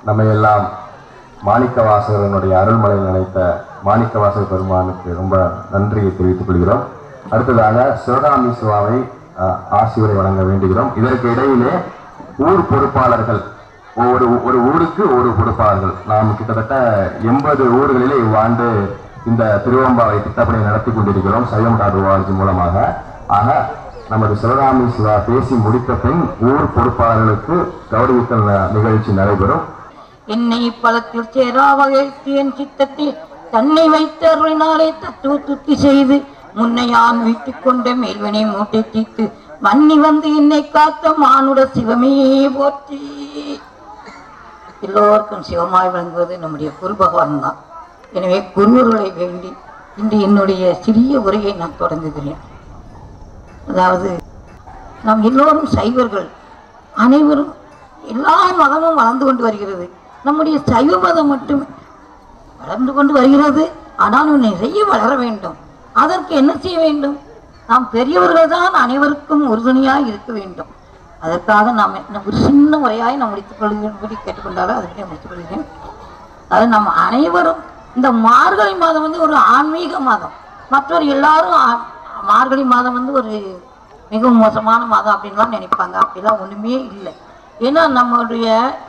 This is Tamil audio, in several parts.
நம்ம எல்லாம் மாணிக்கவாசகரனுடைய அருள்மலை நினைத்த மாணிக்கவாசக பெருமானுக்கு ரொம்ப நன்றியை தெரிவித்துக் கொள்கிறோம் அடுத்ததாக சிவகாமி சிவாவை அஹ், ஆசியுரை வழங்க வேண்டுகிறோம் இதற்கு இடையிலே ஊர் பொறுப்பாளர்கள் ஒவ்வொரு ஒரு ஊருக்கு ஒரு பொறுப்பாளர்கள் நாம் கிட்டத்தட்ட எண்பது ஊர்களிலே இவ்வாண்டு இந்த திருவம்பாவை திட்டப்பணி நடத்தி கொண்டிருக்கிறோம் சைவம் டாட் ஓஆர்ஜி மூலமாக ஆக நமது சிவகாமி சிவா பேசி முடித்த பின் ஊர் பொறுப்பாளர்களுக்கு கௌரவித்தல் ந- நிகழ்ச்சி நடைபெறும் என்னை பலத்தில் சேரா வகைக்கு என் சித்தத்தில் தன்னை வைத்த அருளினாலே தத்துவ துத்தி செய்து முன்னையான் வீட்டுக் கொண்ட மேல்வனை மூட்டை தீர்த்து மன்னி வந்து என்னை காத்த மானுட சிவமே போற்றி எல்லோருக்கும் சிவமாய் விளங்குவது நம்முடைய குரு பகவான் தான் எனவே குருவர்களை வேண்டி இன்று என்னுடைய சிறிய உரையை நான் தொடங்குகிறேன் அதாவது நாம் எல்லோரும் சைவர்கள் அனைவரும் எல்லா மதமும் வளர்ந்து கொண்டு வருகிறது நம்முடைய சைவ மதம் மட்டும் வளர்ந்து கொண்டு வருகிறது ஆனாலும் நிறைய வளர வேண்டும் அதற்கு என்ன செய்ய வேண்டும் நாம் பெரியவர்கள் தான் அனைவருக்கும் உறுதுணையாக இருக்க வேண்டும் அதற்காக நாம் என்ன ஒரு சின்ன உரையாய் நாம் முடித்துக் கொள்கிறபடி கேட்டுக்கொண்டாலும் அதுக்கிட்டே முடித்துக் கொள்கிறேன் அது நம்ம அனைவரும் இந்த மார்கழி மாதம் வந்து ஒரு ஆன்மீக மாதம் மற்றவர் எல்லாரும் ஆ- மார்கழி மாதம் வந்து ஒரு மிகவும் மோசமான மாதம் அப்படின்லாம் நினைப்பாங்க அப்படிலாம் ஒண்ணுமே இல்லை ஏன்னா நம்மளுடைய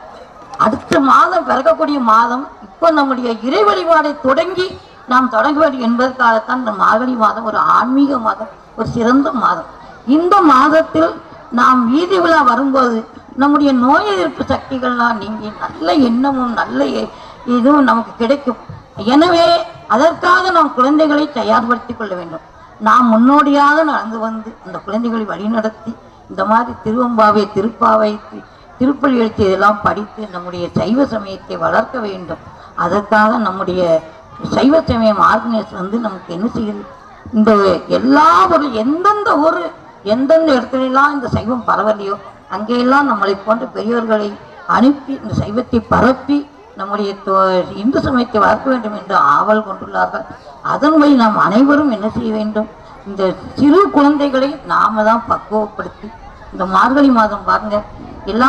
அடுத்த மாதம் பிறக்கக்கூடிய மாதம் இப்போ நம்முடைய இறை வழிபாடை தொடங்கி நாம் தொடங்க வேண்டும் என்பதற்காகத்தான் இந்த மார்கழி மாதம் ஒரு ஆன்மீக மாதம் ஒரு சிறந்த மாதம் இந்த மாதத்தில் நாம் வீதி விழா வரும்போது நம்முடைய நோய் எதிர்ப்பு சக்திகள்லாம் நீங்கி நல்ல எண்ணமும் நல்ல எ- இதுவும் நமக்கு கிடைக்கும் எனவே அதற்காக நாம் குழந்தைகளை தயார்படுத்திக் கொள்ள வேண்டும் நாம் முன்னோடியாக நடந்து வந்து அந்த குழந்தைகளை வழிநடத்தி இந்த மாதிரி திருவம்பாவை திருப்பாவை தி- திருப்பலி எழுத்து இதெல்லாம் படித்து நம்முடைய சைவ சமயத்தை வளர்க்க வேண்டும் அதற்காக நம்முடைய சைவ சமயம் ஆர்கனைஸ் வந்து நமக்கு என்ன செய்யுது இந்த எல்லா ஒரு எந்தெந்த ஒரு எந்தெந்த இடத்துலலாம் இந்த சைவம் பரவலையோ அங்கெல்லாம் நம்மளை போன்ற பெரியவர்களை அனுப்பி இந்த சைவத்தை பரப்பி நம்முடைய தொ- இந்து சமயத்தை வளர்க்க வேண்டும் என்று ஆவல் கொண்டுள்ளார்கள் அதன் வழி நாம் அனைவரும் என்ன செய்ய வேண்டும் இந்த சிறு குழந்தைகளை நாம தான் பக்குவப்படுத்தி இந்த மார்கழி மாதம் பாருங்க எல்லா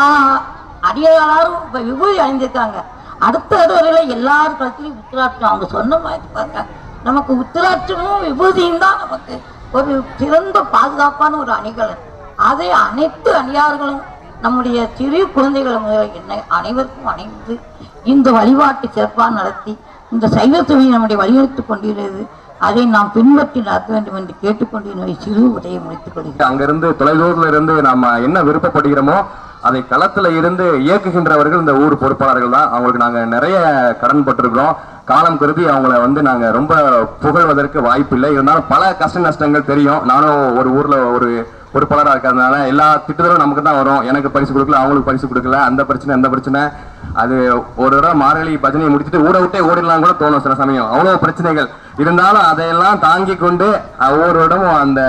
அடியாரும் இப்ப விபூதி அணிந்திருக்காங்க அடுத்த வரையில எல்லார் கழுத்துலையும் உத்திராட்சம் அவங்க சொன்ன மாதிரி பாருங்க நமக்கு உத்திராட்சமும் விபூதியும் தான் நமக்கு ஒரு சிறந்த பாதுகாப்பான ஒரு அணிகலன் அதை அனைத்து அணியார்களும் நம்முடைய சிறு குழந்தைகள் முதல் என்ன அனைவருக்கும் அணிந்து இந்த வழிபாட்டை சிறப்பாக நடத்தி இந்த சைவ துறையை நம்முடைய வழிநடத்திக் கொண்டிருக்கிறது அதை நாம் பின்பற்றி நடத்த வேண்டும் என்று கேட்டுக்கொண்டு என்னுடைய சிறு உரையை முடித்துக் கொள்கிறேன் அங்கிருந்து தொலைதூரத்துல இருந்து நாம என்ன விருப்பப்படுகிறோமோ அதை களத்துல இருந்து இயக்குகின்றவர்கள் இந்த ஊர் பொறுப்பாளர்கள் தான் அவங்களுக்கு நாங்க நிறைய கடன் பட்டிருக்கிறோம் காலம் கருதி அவங்கள வந்து நாங்க ரொம்ப புகழ்வதற்கு வாய்ப்பு இல்லை இருந்தாலும் பல கஷ்ட நஷ்டங்கள் தெரியும் நானும் ஒரு ஊர்ல ஒரு பொறுப்பாளராக இருக்கிறதுனால எல்லா திட்டத்திலும் நமக்கு தான் வரும் எனக்கு பரிசு கொடுக்கல அவங்களுக்கு பரிசு கொடுக்கல அந்த பிரச்சனை அந்த பிரச்சனை அது ஒரு தடவை மார்கழி பஜனையை முடிச்சுட்டு ஊரை விட்டே ஓடிடலாம் கூட தோணும் சில சமயம் அவ்வளவு பிரச்சனைகள் இருந்தாலும் அதையெல்லாம் தாங்கி கொண்டு ஒவ்வொரு இடமும் அந்த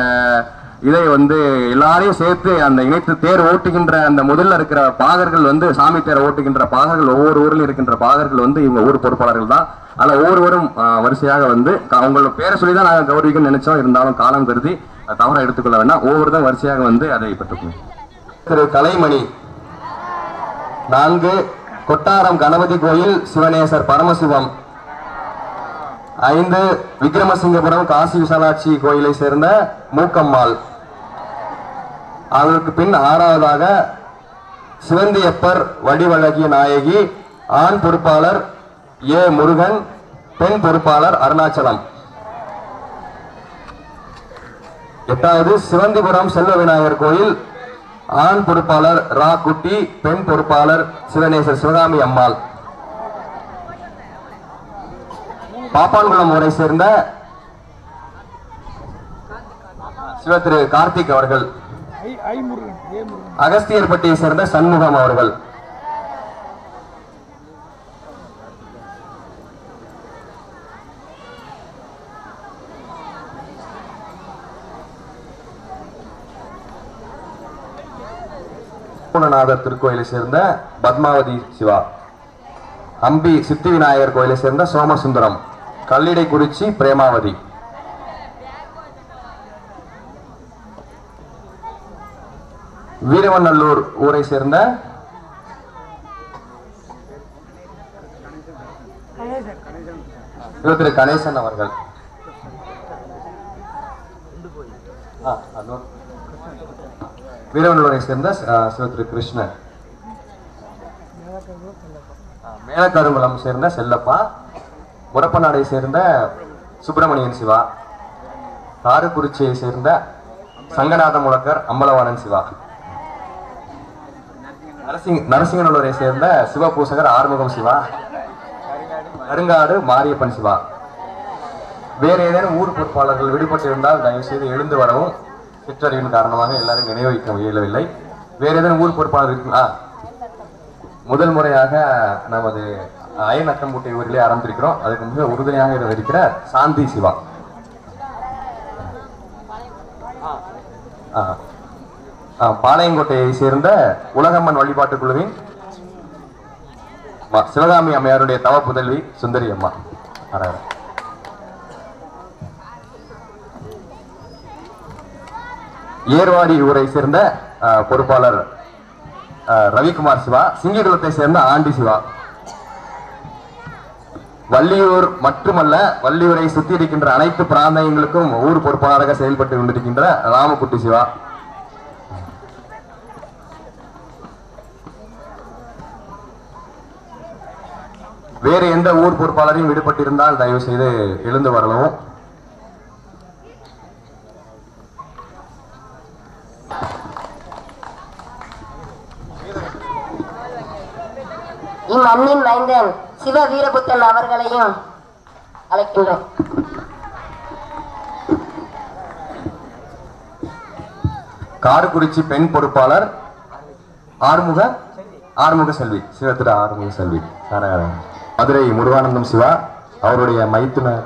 இதை வந்து எல்லாரையும் சேர்த்து அந்த இணைத்து தேர் ஓட்டுகின்ற அந்த முதல்ல இருக்கிற பாகர்கள் வந்து சாமி தேரை ஓட்டுகின்ற பாகர்கள் ஒவ்வொரு ஊரில் இருக்கின்ற பாகர்கள் வந்து இவங்க ஊர் பொறுப்பாளர்கள் தான் அதில் ஒவ்வொருவரும் ஆஹ், வரிசையாக வந்து க- அவங்களோட பேரை சொல்லி தான் நாங்கள் கௌரவிக்கணும்னு நினைச்சோம் இருந்தாலும் காலம் கருதி அதை தவறாக எடுத்துக்கொள்ள வேண்டாம் ஒவ்வொருத்தரும் வரிசையாக வந்து அதை பெற்றுக்கணும் திரு கலைமணி நான்கு கொட்டாரம் கணபதி கோயில் சிவனேசர் பரமசிவம் ஐந்து விக்ரமசிங்கபுரம் காசி விசாலாட்சி கோயிலை சேர்ந்த மூக்கம்மாள் அதற்கு பின் ஆறாவதாக சிவந்தியப்பர் வடிவழகிய நாயகி ஆண் பொறுப்பாளர் ஏ முருகன் பெண் பொறுப்பாளர் அருணாச்சலம் எட்டாவது சிவந்திபுரம் செல்வ விநாயகர் கோயில் ஆண் பொறுப்பாளர் ரா குட்டி பெண் பொறுப்பாளர் சிவனேசர் சிவகாமி அம்மாள் பாப்பான்குளம் ஊரை சேர்ந்த சிவ திரு கார்த்திக் அவர்கள் அகஸ்தியர்பட்டியை சேர்ந்த சண்முகம் அவர்கள் பூர்ணநாதர் திருக்கோயிலை சேர்ந்த பத்மாவதி சிவா அம்பி சித்தி விநாயகர் கோயிலை சேர்ந்த சோமசுந்தரம் கல்லிடைக்குறிச்சி பிரேமாவதி வீரவநல்லூர் ஊரை சேர்ந்த சிவ திரு கணேசன் அவர்கள் ஆ, இன்னொரு. வீரவனூரை சேர்ந்த ஆ, சிவ திரு கிருஷ்ணன் ஆ, மேலக்கருங்குளம் சேர்ந்த செல்லப்பா முரப்பநாடை சேர்ந்த சுப்பிரமணியன் சிவா காரக்குறிச்சியை சேர்ந்த சங்கநாத முழக்கர் அம்பலவாணன் சிவா நரசிங் நரசிங்கநல்லூரை சேர்ந்த சிவபூசகர் ஆறுமுகம் சிவா கருங்காடு மாரியப்பன் சிவா வேறு ஏதேனும் ஊர் பொறுப்பாளர்கள் விடுபட்டிருந்தால் தயவு செய்து எழுந்து வரவும் சிற்றறிவின் காரணமாக எல்லாரும் நினைவு வைக்க இயலவில்லை வேறு ஏதேனும் ஊர் பொறுப்பாளர் இருக்கு ஆ முதல் முறையாக நமது அயன் அக்கம்பூட்டை ஊரிலே ஆரம்பித்திருக்கிறோம் அதுக்கு மிக உறுதுணையாக இருக்கிற சாந்தி சிவா ஆ. ஆ, பாளையங்கோட்டையை சேர்ந்த உலகம்மன் வழிபாட்டுக் குழுவின் ம- சிவகாமி அம்மையாருடைய தவ புதல்வி சுந்தரி அம்மா ஆறாயிரம். ஏர்வாடி ஊரை சேர்ந்த ஆ, பொறுப்பாளர் ஆ, ரவிக்குமார் சிவா சிங்கிகுளத்தை சேர்ந்த ஆண்டி சிவா வள்ளியூர் மட்டுமல்ல வள்ளியூரை சுத்தி இருக்கின்ற அனைத்து பிராந்தியங்களுக்கும் ஊர் பொறுப்பாளராக செயல்பட்டு கொண்டிருக்கின்ற ராமகுட்டி சிவா வேறு எந்த ஊர் பொறுப்பாளரையும் விடுபட்டிருந்தால் தயவு செய்து எழுந்து வரலாம் இம்மண்ணின் மைந்தன் சிவ வீரபுத்தன் அவர்களையும் அழைக்கின்றோம் காரக்குறிச்சி பெண் பொறுப்பாளர் ஆறுமுக ஆறுமுக செல்வி சிவத்திர ஆறுமுக செல்வி சார- மதுரை முருகானந்தம் சிவா அவருடைய மைத்துனர்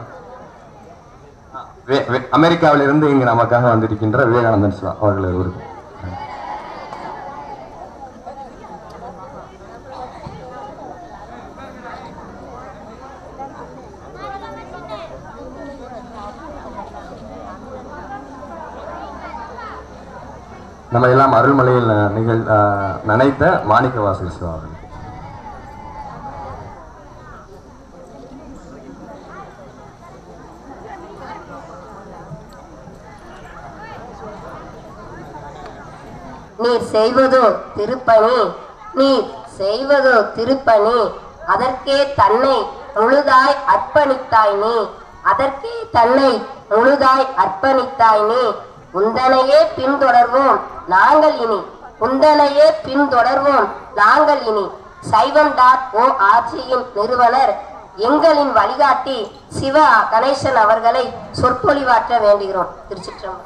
வே- வே- அமெரிக்காவிலிருந்து இங்கு நமக்காக வந்திருக்கின்ற விவேகானந்தன் சிவா அவர்கள் இருவருக்கும் நம்ம எல்லாம் அருள்மலையில் ந- நிகழ் ஆஹ் நனைத்த மாணிக்க வாசல் சிவா அவர்கள் நீர் செய்வதோ திருப்பணி நீர் செய்வதோ திருப்பணி அதற்கே தன்னை முழுதாய் அர்ப்பணித்தாய் நீ அதற்கே தன்னை முழுதாய் அர்ப்பணித்தாய் நீ உந்தனையே பின்தொடர்வோம் நாங்கள் இனி உந்தனையே பின்தொடர்வோம் நாங்கள் இனி சைவம் டாட் ஓ ஆர்ஜியின் நிறுவனர் எங்களின் வழிகாட்டி சிவ கணேசன் அவர்களை சொற்பொழிவாற்ற வேண்டுகிறோம் திருச்சிற்றம்பலம்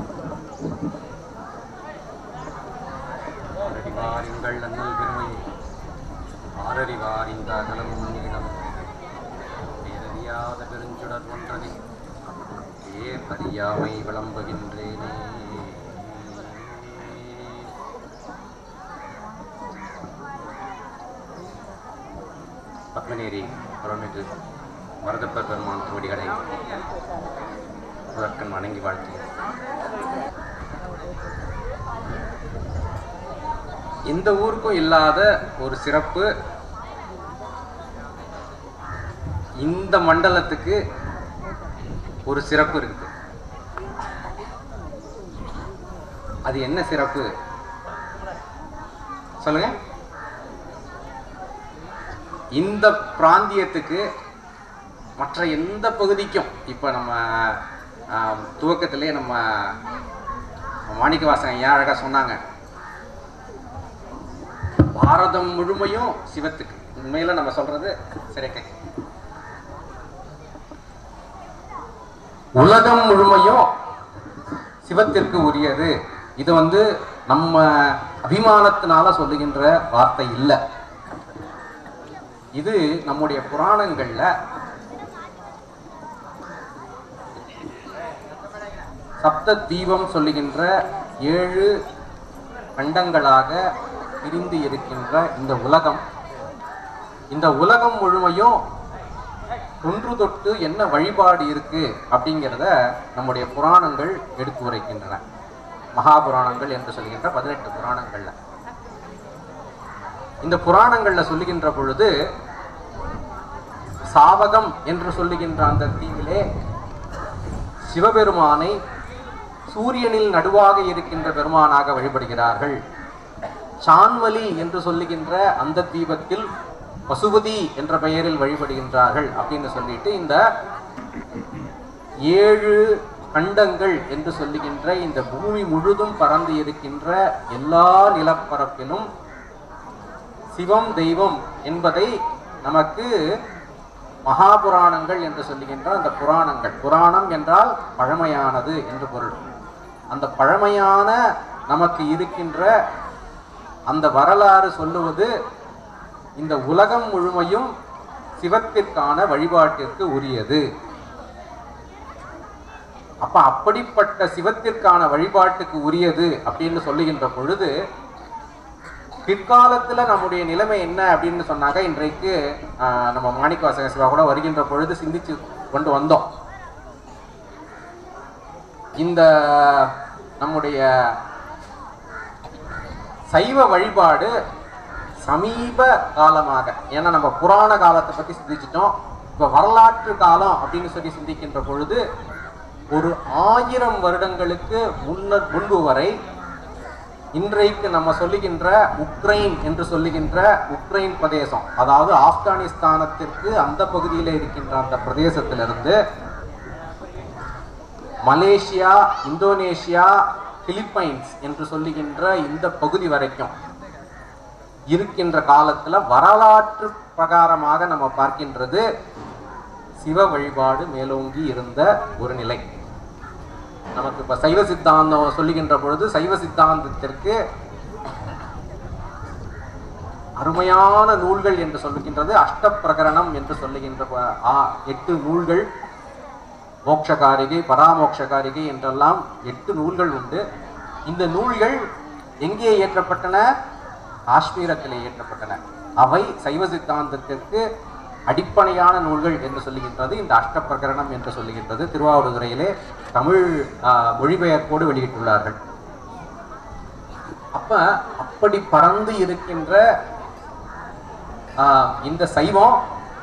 ஆரறிவாரிங்கள் அண்ணல் பெருமை ஆரறிவார் இந்த அகலம் நீளம் பேரறியாத பெருஞ்சுடர் ஒன்றனை பேர் அறியாமை விளம்புகின்றேனே பத்மநேரி அருள்மிகு வரதப்பர் பெருமான் திருவடிகளை முதற்கண் வணங்கி வாழ்த்தேன் இந்த ஊருக்கும் இல்லாத ஒரு சிறப்பு இந்த மண்டலத்துக்கு ஒரு சிறப்பு இருக்குது அது என்ன சிறப்பு சொல்லுங்க இந்த பிராந்தியத்துக்கு மற்ற எந்த பகுதிக்கும் இப்போ நம்ம ஆம், துவக்கத்திலே நம்ம மாணிக்கவாசன் ஐயா அழகா சொன்னாங்க பாரதம் முழுமையும் சிவத்துக்கு உண்மையில நம்ம சொல்றது சிறைக்கை உலகம் முழுமையும் சிவத்திற்கு உரியது இது வந்து நம்ம அபிமானத்தினால சொல்லுகின்ற வார்த்தை இல்லை இது நம்முடைய புராணங்கள்ல சப்த தீபம் சொல்லுகின்ற ஏழு கண்டங்களாக பிரிந்து இருக்கின்ற இந்த உலகம் இந்த உலகம் முழுமையும் தொன்று தொட்டு என்ன வழிபாடு இருக்கு அப்படிங்கிறத நம்முடைய புராணங்கள் எடுத்து உரைக்கின்றன மகாபுராணங்கள் என்று சொல்கின்ற பதினெட்டு புராணங்கள்ல இந்த புராணங்கள்ல சொல்லுகின்ற பொழுது சாவகம் என்று சொல்லுகின்ற அந்த தீவிலே சிவபெருமானை சூரியனில் நடுவாக இருக்கின்ற பெருமானாக வழிபடுகிறார்கள் சான்வலி என்று சொல்லுகின்ற அந்த தீபத்தில் பசுபதி என்ற பெயரில் வழிபடுகின்றார்கள் அப்படின்னு சொல்லிட்டு இந்த ஏழு கண்டங்கள் என்று சொல்லுகின்ற இந்த பூமி முழுதும் பறந்து இருக்கின்ற எல்லா நிலப்பரப்பிலும் சிவம் தெய்வம் என்பதை நமக்கு மகாபுராணங்கள் என்று சொல்லுகின்ற அந்த புராணங்கள் புராணம் என்றால் பழமையானது என்று பொருள் அந்த பழமையான நமக்கு இருக்கின்ற அந்த வரலாறு சொல்லுவது இந்த உலகம் முழுமையும் சிவத்திற்கான வழிபாட்டிற்கு உரியது அப்ப அப்படிப்பட்ட சிவத்திற்கான வழிபாட்டுக்கு உரியது அப்படின்னு சொல்லுகின்ற பொழுது பிற்காலத்துல நம்முடைய நிலைமை என்ன அப்படின்னு சொன்னாக்க இன்றைக்கு ஆஹ், நம்ம மாணிக்கவாசக சிவா கூட வருகின்ற பொழுது சிந்திச்சு கொண்டு வந்தோம் இந்த நம்முடைய சைவ வழிபாடு சமீப காலமாக ஏன்னா நம்ம புராண காலத்தை பத்தி சிந்திச்சிட்டோம் இப்ப வரலாற்று காலம் அப்படின்னு சொல்லி சிந்திக்கின்ற பொழுது ஒரு ஆயிரம் வருடங்களுக்கு முன்னர் முன்பு வரை இன்றைக்கு நம்ம சொல்லுகின்ற உக்ரைன் என்று சொல்லுகின்ற உக்ரைன் பிரதேசம் அதாவது ஆப்கானிஸ்தானத்திற்கு அந்த பகுதியில் இருக்கின்ற அந்த பிரதேசத்திலிருந்து மலேசியா இந்தோனேஷியா பிலிப்பைன்ஸ் என்று சொல்லுகின்ற இந்த பகுதி வரைக்கும் இருக்கின்ற காலத்துல வரலாற்று பிரகாரமாக நம்ம பார்க்கின்றது சிவ வழிபாடு மேலோங்கி இருந்த ஒரு நிலை நமக்கு இப்ப சைவ சித்தாந்தம் சொல்லுகின்ற பொழுது சைவ சித்தாந்தத்திற்கு அருமையான நூல்கள் என்று சொல்லுகின்றது அஷ்டப்பிரகரணம் என்று சொல்லுகின்ற ப- ஆ- எட்டு நூல்கள் மோட்சகாரிகை பராமோட்சகாரிகை என்றெல்லாம் எட்டு நூல்கள் உண்டு இந்த நூல்கள் எங்கே இயற்றப்பட்டன காஷ்மீரத்திலே இயற்றப்பட்டன அவை சைவ சித்தாந்தத்திற்கு அடிப்படையான நூல்கள் என்று சொல்லுகின்றது இந்த அஷ்டப்பிரகரணம் என்று சொல்லுகின்றது திருவாவூதுறையிலே தமிழ் ஆஹ், மொழிபெயர்ப்போடு வெளியிட்டுள்ளார்கள் அப்ப அப்படி பறந்து இருக்கின்ற ஆஹ், இந்த சைவம்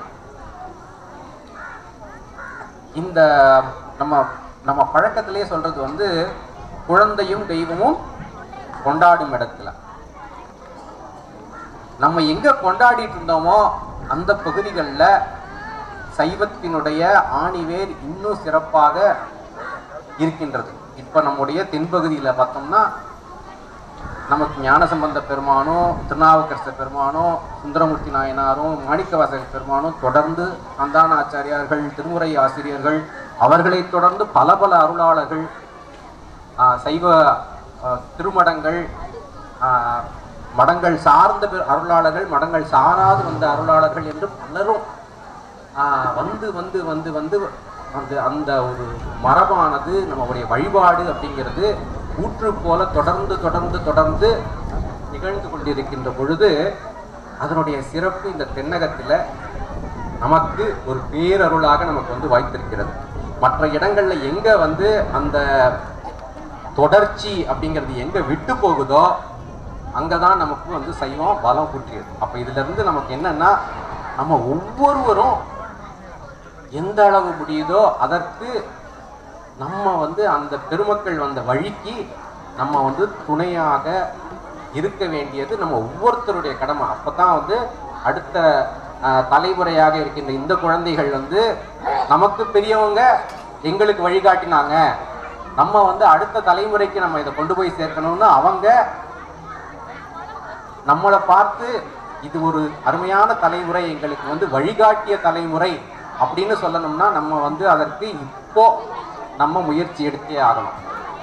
இந்த நம்ம நம்ம பழக்கத்திலே சொல்றது வந்து குழந்தையும் தெய்வமும் கொண்டாடும் இடத்துல நம்ம எங்க கொண்டாடிட்டு இருந்தோமோ அந்த பகுதிகளில் சைவத்தினுடைய ஆணிவேர் இன்னும் சிறப்பாக இருக்கின்றது இப்ப நம்முடைய தென்பகுதியில பார்த்தோம்னா நமக்கு ஞானசம்பந்த பெருமானும் திருநாவுக்கரசர் பெருமானும் சுந்தரமூர்த்தி நாயனாரும் மாணிக்கவாசக பெருமானும் தொடர்ந்து சந்தான ஆச்சாரியார்கள் திருமுறை ஆசிரியர்கள் அவர்களை தொடர்ந்து பல பல அருளாளர்கள் ஆஹ், சைவ ஆஹ், திருமடங்கள் ஆஹ், மடங்கள் சார்ந்த பெரு- அருளாளர்கள் மடங்கள் சாராது வந்த அருளாளர்கள் என்று பலரும் ஆஹ், வந்து வந்து வந்து வந்து அந்த அந்த ஒரு மரபானது நம்மளுடைய வழிபாடு அப்படிங்கிறது ஊற்று போல தொடர்ந்து தொடர்ந்து தொடர்ந்து நிகழ்ந்து கொண்டிருக்கின்ற பொழுது அதனுடைய சிறப்பு இந்த தென்னகத்தில் நமக்கு ஒரு பேரருளாக நமக்கு வந்து வாய்த்திருக்கிறது மற்ற இடங்கள்ல எங்க வந்து அந்த தொடர்ச்சி அப்படிங்கிறது எங்க விட்டு போகுதோ அங்கதான் நமக்கு வந்து சைவம் பலம் கூற்றியது அப்ப இதுல இருந்து நமக்கு என்னன்னா நம்ம ஒவ்வொருவரும் எந்த அளவு முடியுதோ அதற்கு நம்ம வந்து அந்த பெருமக்கள் வந்த வழிக்கு நம்ம வந்து துணையாக இருக்க வேண்டியது நம்ம ஒவ்வொருத்தருடைய கடமை அப்பதான் வந்து அடுத்த அஹ், தலைமுறையாக இருக்கின்ற இந்த குழந்தைகள் வந்து நமக்கு பெரியவங்க எங்களுக்கு வழிகாட்டினாங்க நம்ம வந்து அடுத்த தலைமுறைக்கு நம்ம இதை கொண்டு போய் சேர்க்கணும்னு அவங்க நம்மளை பார்த்து இது ஒரு அருமையான தலைமுறை எங்களுக்கு வந்து வழிகாட்டிய தலைமுறை அப்படின்னு சொல்லணும்னா நம்ம வந்து அதற்கு இப்போ நம்ம முயற்சி எடுத்தே ஆகணும்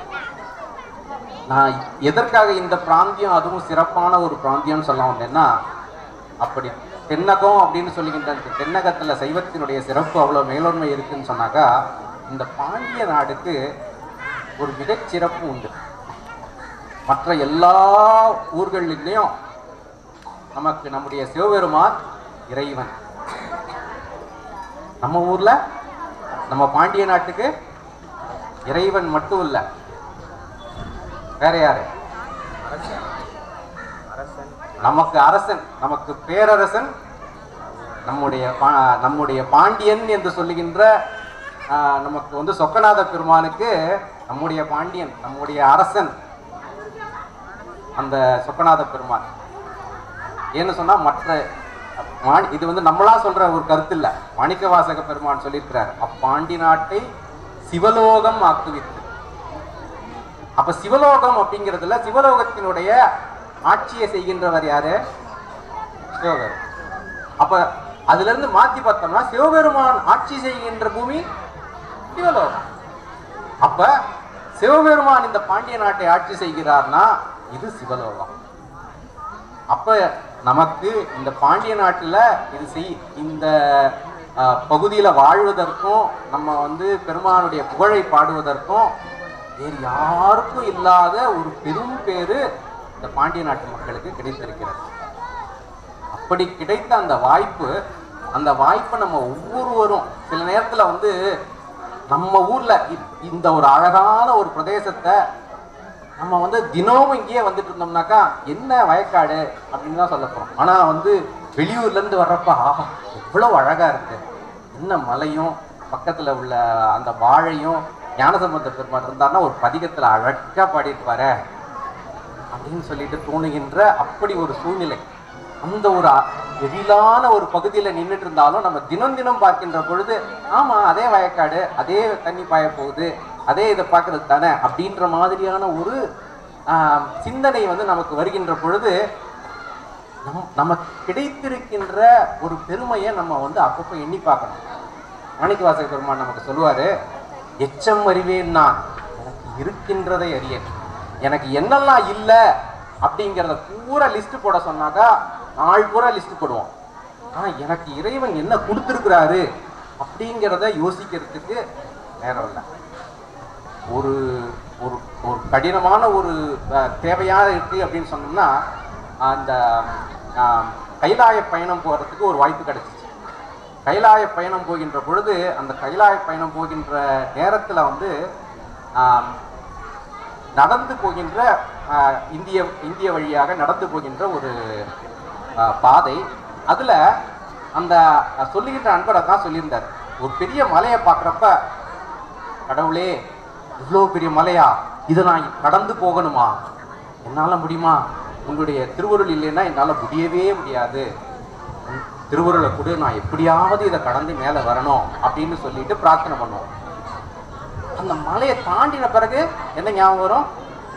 நான் எதற்காக இந்த பிராந்தியம் அதுவும் சிறப்பான ஒரு பிராந்தியம்னு சொல்ல வந்தேன்னா அப்படி தென்னகம் அப்படின்னு சொல்லுகின்ற இந்த தென்னகத்துல சைவத்தினுடைய சிறப்பு அவ்வளவு மேலோன்மை இருக்குன்னு சொன்னாக்கா இந்த பாண்டிய நாடுக்கு ஒரு மிகச் சிறப்பு உண்டு மற்ற எல்லா ஊர்களிலையும் நமக்கு நம்முடைய சிவபெருமான் இறைவன் நம்ம ஊர்ல நம்ம பாண்டிய நாட்டுக்கு இறைவன் மட்டும் இல்ல வேற யாரு நமக்கு அரசன் நமக்கு பேரரசன் நம்முடைய பா- நம்முடைய பாண்டியன் என்று சொல்லுகின்ற ஆஹ், நமக்கு வந்து சொக்கநாத பெருமானுக்கு நம்முடைய பாண்டியன் நம்முடைய அரசன் அந்த சொக்கநாத பெருமான் ஏன்னு சொன்னா மற்ற மாணி இது வந்து நம்மளா சொல்ற ஒரு கருத்து இல்ல மாணிக்க வாசக பெருமான் சொல்லியிருக்கிறார் அப்பாண்டி நாட்டை சிவலோகம் ஆக்குவித்து அப்ப சிவலோகம் அப்படிங்கிறதுல சிவலோகத்தினுடைய ஆட்சியை செய்கின்றவர் யாரு சிவபெருமான் அப்ப அதுல இருந்து மாத்தி பார்த்தோம்னா சிவபெருமான் ஆட்சி செய்கின்ற பூமி சிவலோகம் அப்ப சிவபெருமான் இந்த பாண்டிய நாட்டை ஆட்சி செய்கிறார்னா இது சிவலோகம் அப்ப நமக்கு இந்த பாண்டிய நாட்டுல இது செய் இந்த அஹ், பகுதியில வாழ்வதற்கும் நம்ம வந்து பெருமானுடைய புகழை பாடுவதற்கும் வேறு யாருக்கும் இல்லாத ஒரு பெரும் பேரு இந்த பாண்டிய நாட்டு மக்களுக்கு கிடைத்திருக்கிறது அப்படி கிடைத்த அந்த வாய்ப்பு அந்த வாய்ப்பை நம்ம ஒவ்வொருவரும் சில நேரத்துல வந்து நம்ம ஊர்ல இ- இந்த ஒரு அழகான ஒரு பிரதேசத்தை நம்ம வந்து தினமும் இங்கேயே வந்துட்டு இருந்தோம்னாக்கா என்ன வயக்காடு அப்படின்னு தான் சொல்ல போறோம் ஆனா வந்து வெளியூர்ல இருந்து வர்றப்ப ஆஹா எவ்வளவு அழகா இருக்கு என்ன மலையும் பக்கத்துல உள்ள அந்த வாழையும் ஞானசம்பந்த பெருமாள் இருந்தாருன்னா ஒரு பதிகத்துல அழகா பாடியிருப்பாரு அப்படின்னு சொல்லிட்டு தோணுகின்ற அப்படி ஒரு சூழ்நிலை அந்த ஒரு அ- எழிலான ஒரு பகுதியில நின்றுட்டு இருந்தாலும் நம்ம தினம் தினம் பார்க்கின்ற பொழுது ஆமா அதே வயக்காடு அதே தண்ணி பாய போகுது அதே இதை பார்க்கறது தானே அப்படின்ற மாதிரியான ஒரு ஆஹ், சிந்தனை வந்து நமக்கு வருகின்ற பொழுது நம் நமக்கு கிடைத்திருக்கின்ற ஒரு பெருமையை நம்ம வந்து அப்பப்போ எண்ணி பார்க்கணும் மாணிக்கவாசக பெருமான் நமக்கு சொல்லுவாரு எச்சம் அறிவேன் நான் எனக்கு இருக்கின்றதை அறியேன் எனக்கு என்னெல்லாம் இல்லை அப்படிங்கிறத பூரா லிஸ்ட் போட சொன்னாக்கா நாள் பூரா லிஸ்ட் போடுவோம் ஆனா எனக்கு இறைவன் என்ன கொடுத்துருக்கிறாரு அப்படிங்கிறத யோசிக்கிறதுக்கு நேரம் இல்லை ஒரு ஒரு ஒரு கடினமான ஒரு அஹ், தேவையா இருக்கு அப்படின்னு சொன்னோம்னா அந்த ஆஹ், கைலாய பயணம் போகிறதுக்கு ஒரு வாய்ப்பு கிடைச்சிச்சு கைலாய பயணம் போகின்ற பொழுது அந்த கைலாய பயணம் போகின்ற நேரத்தில் வந்து ஆம், நடந்து போகின்ற ஆஹ், இந்திய இந்திய வழியாக நடந்து போகின்ற ஒரு ஆஹ், பாதை அதில் அந்த அஹ், சொல்லுகின்ற அன்பர் அதான் சொல்லியிருந்தார் ஒரு பெரிய மலையை பார்க்குறப்ப கடவுளே இவ்வளோ பெரிய மலையா இதை நான் கடந்து போகணுமா என்னால் முடியுமா உங்களுடைய திருவருள் இல்லைன்னா என்னால் முடியவே முடியாது உன் திருவருளை கூட நான் எப்படியாவது இதை கடந்து மேலே வரணும் அப்படின்னு சொல்லிட்டு பிரார்த்தனை பண்ணுவோம் அந்த மலையை தாண்டின பிறகு என்ன ஞாபகம் வரும்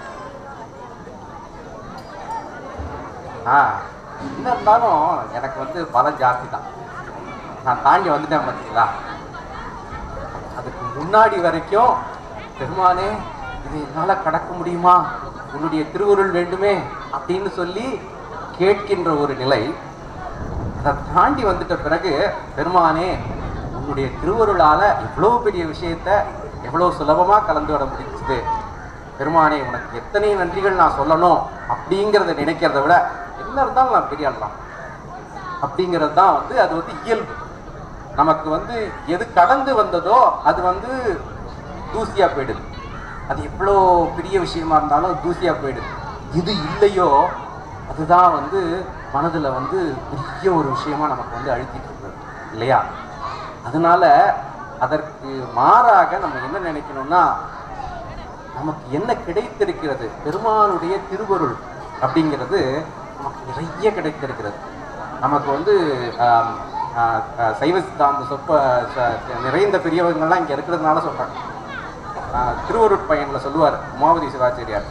ஆ என்ன இருந்தாலும் எனக்கு வந்து பலம் ஜாஸ்தி தான் நான் தாண்டி வந்துட்டேன் பார்த்தீங்களா அதுக்கு முன்னாடி வரைக்கும் பெருமானே இது என்னால் கடக்க முடியுமா உன்னுடைய திருவுருள் வேண்டுமே அப்படின்னு சொல்லி கேட்கின்ற ஒரு நிலை அதை தாண்டி வந்துட்ட பிறகு பெருமானே உன்னுடைய திருவருளால இவ்வளோ பெரிய விஷயத்த எவ்வளோ சுலபமாக கலந்து விட முடிஞ்சுது பெருமானே உனக்கு எத்தனை நன்றிகள் நான் சொல்லணும் அப்படிங்கிறத நினைக்கிறத விட என்ன இருந்தாலும் நான் பெரிய ஆள் தான் அப்படிங்கிறது தான் வந்து அது வந்து இயல்பு நமக்கு வந்து எது கடந்து வந்ததோ அது வந்து தூசியா போயிடுது அது எவ்வளோ பெரிய விஷயமா இருந்தாலும் தூசியா போயிடுது இது இல்லையோ அதுதான் வந்து மனதில் வந்து பெரிய ஒரு விஷயமா நமக்கு வந்து அழுத்திட்டு இருக்கிறது இல்லையா அதனால அதற்கு மாறாக நம்ம என்ன நினைக்கணும்னா நமக்கு என்ன கிடைத்திருக்கிறது பெருமானுடைய திருவருள் அப்படிங்கிறது நமக்கு நிறைய கிடைத்திருக்கிறது நமக்கு வந்து ஆம், ஆ, ஆ, சைவ சித்தாந்த சொப்ப ச- நிறைந்த பெரியவங்கள்லாம் இங்கே இருக்கிறதுனால சொல்கிறாங்க திருவருட்பயனில் சொல்லுவார் உமாவதி சிவாச்சாரியார்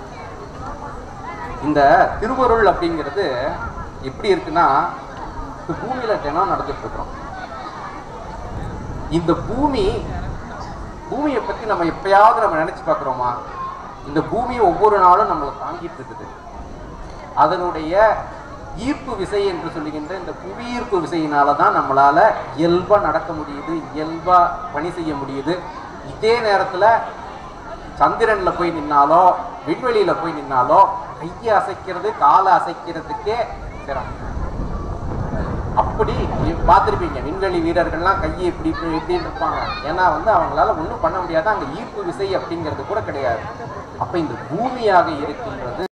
இந்த திருவருள் அப்படிங்கிறது எப்படி இருக்குன்னா இப்ப பூமியில தினம் நடந்துட்டு இருக்கிறோம் இந்த பூமி பூமியை பத்தி நம்ம எப்பயாவது நம்ம நினைச்சு பார்க்குறோமா இந்த பூமி ஒவ்வொரு நாளும் நம்மளை தாங்கிட்டு இருக்குது அதனுடைய ஈர்ப்பு விசை என்று சொல்லுகின்ற இந்த புவியீர்ப்பு விசையினால தான் நம்மளால இயல்பா நடக்க முடியுது இயல்பா பணி செய்ய முடியுது இதே நேரத்துல சந்திரன்ல போய் நின்னாலோ விண்வெளியில போய் நின்னாலோ கையை அசைக்கிறது காலை அசைக்கிறதுக்கே சிரமம் அப்படி பார்த்துருப்பீங்க விண்வெளி வீரர்கள்லாம் கையை இப்படி இப்படி இப்படின்னு இருப்பாங்க ஏன்னா வந்து அவங்களால ஒன்றும் பண்ண முடியாது அங்கே ஈர்ப்பு விசை அப்படிங்கிறது கூட கிடையாது அப்ப இந்த பூமியாக இருக்கின்றது